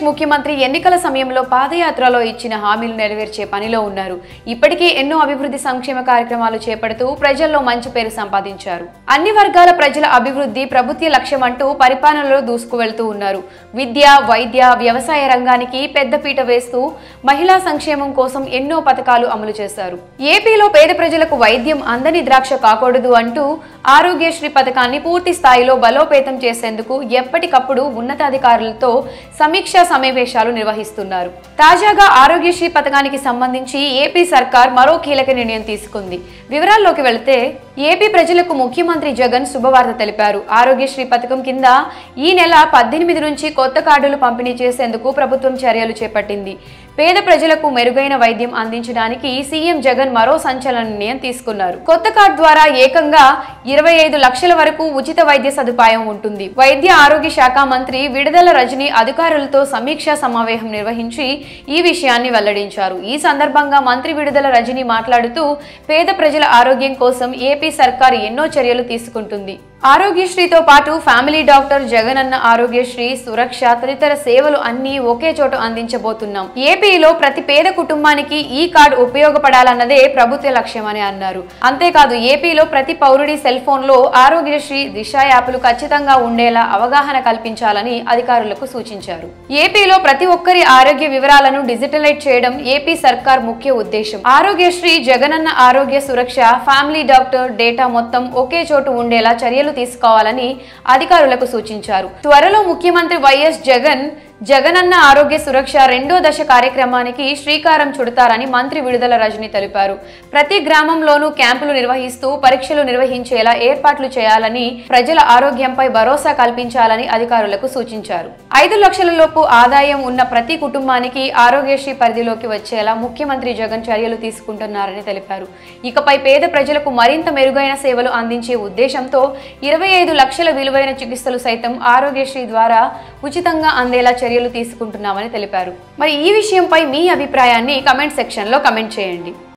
ముఖ్యమంత్రి ఎన్నికల సమయంలో పాదయాత్రలో ఇచ్చిన హామీలు నెరవేర్చే పనిలో ఉన్నారు ఇప్పటికే ఎన్నో అభివృద్ధి సంక్షేమ కార్యక్రమాలు చేపడుతూ ప్రజల్లో మంచి పేరు సంపాదించారు అన్ని వర్గాల ప్రజల అభివృద్ధి ప్రభుత్వ లక్ష్యం అంటూ పరిపాలనలో దూసుకువెళ్తూ ఉన్నారు విద్య వైద్య వ్యవసాయ రంగానికి పెద్దపీట వేస్తూ మహిళా సంక్షేమం కోసం ఎన్నో పథకాలు అమలు చేశారు ఏపీలో పేద ప్రజలకు వైద్యం అందని ద్రాక్ష కాకూడదు అంటూ ఆరోగ్యశ్రీ పథకాన్ని పూర్తి స్థాయిలో బలోపేతం చేసేందుకు ఎప్పటికప్పుడు ఉన్నతాధికారులతో సమీక్షా సమావేశాలు నిర్వహిస్తున్నారు తాజాగా ఆరోగ్యశ్రీ పథకానికి సంబంధించి ఏపీ సర్కార్ మరో కీలక నిర్ణయం తీసుకుంది వివరాల్లోకి వెళితే ఏపీ ప్రజలకు ముఖ్యమంత్రి జగన్ శుభవార్త తెలిపారు ఆరోగ్యశ్రీ పథకం కింద ఈ నెల పద్దెనిమిది నుంచి కొత్త కార్డులు పంపిణీ చేసేందుకు ప్రభుత్వం చర్యలు చేపట్టింది పేద ప్రజలకు మెరుగైన వైద్యం అందించడానికి సీఎం జగన్ మరో సంచలన నిర్ణయం తీసుకున్నారు కొత్త కార్డు ద్వారా ఏకంగా ఇరవై ఐదు లక్షల వరకు ఉచిత వైద్య సదుపాయం ఉంటుంది వైద్య ఆరోగ్య శాఖ మంత్రి విడుదల రజని అధికారులతో సమీక్షా సమావేశం నిర్వహించి ఈ విషయాన్ని వెల్లడించారు ఈ సందర్భంగా మంత్రి విడుదల రజని మాట్లాడుతూ పేద ప్రజల ఆరోగ్యం కోసం ఏపీ సర్కార్ ఎన్నో చర్యలు తీసుకుంటుంది ఆరోగ్యశ్రీతో పాటు ఫ్యామిలీ డాక్టర్ జగనన్న ఆరోగ్యశ్రీ సురక్ష తదితర సేవలు అన్ని ఒకే చోట అందించబోతున్నాం ఏపీలో ప్రతి పేద కుటుంబానికి ఈ కార్డు ఉపయోగపడాలన్నదే ప్రభుత్వ లక్ష్యమని అన్నారు అంతేకాదు ఏపీలో ప్రతి పౌరుడి సెల్ ఫోన్ లో ఆరోగ్యశ్రీ దిశ యాప్లు ఖచ్చితంగా ఉండేలా అవగాహన కల్పించాలని అధికారులకు సూచించారు ఏపీలో ప్రతి ఒక్కరి ఆరోగ్య వివరాలను డిజిటలైజ్ చేయడం ఏపీ సర్కార్ ముఖ్య ఉద్దేశం ఆరోగ్యశ్రీ జగనన్న ఆరోగ్య సురక్ష ఫ్యామిలీ డాక్టర్ డేటా మొత్తం ఒకే చోటు ఉండేలా చర్యలు తీసుకోవాలని అధికారులకు సూచించారు త్వరలో ముఖ్యమంత్రి వైఎస్ జగన్ జగనన్న ఆరోగ్య సురక్ష రెండో దశ కార్యక్రమానికి శ్రీకారం చుడతారని మంత్రి విడుదల రజని తెలిపారు ప్రతి గ్రామంలోనూ క్యాంపులు నిర్వహిస్తూ పరీక్షలు నిర్వహించేలా ఏర్పాట్లు చేయాలని ప్రజల ఆరోగ్యంపై భరోసా కల్పించాలని అధికారులకు సూచించారు ఐదు లక్షల లోపు ఆదాయం ఉన్న ప్రతి కుటుంబానికి ఆరోగ్యశ్రీ పరిధిలోకి వచ్చేలా ముఖ్యమంత్రి జగన్ చర్యలు తీసుకుంటున్నారని తెలిపారు ఇకపై పేద ప్రజలకు మరింత మెరుగైన సేవలు అందించే ఉద్దేశంతో ఇరవై ఐదు లక్షల విలువైన చికిత్సలు సైతం ఆరోగ్యశ్రీ ద్వారా ఉచితంగా అందేలా చర్యలు తీసుకుంటున్నామని తెలిపారు మరి ఈ విషయంపై మీ అభిప్రాయాన్ని కమెంట్ సెక్షన్లో కమెంట్ చేయండి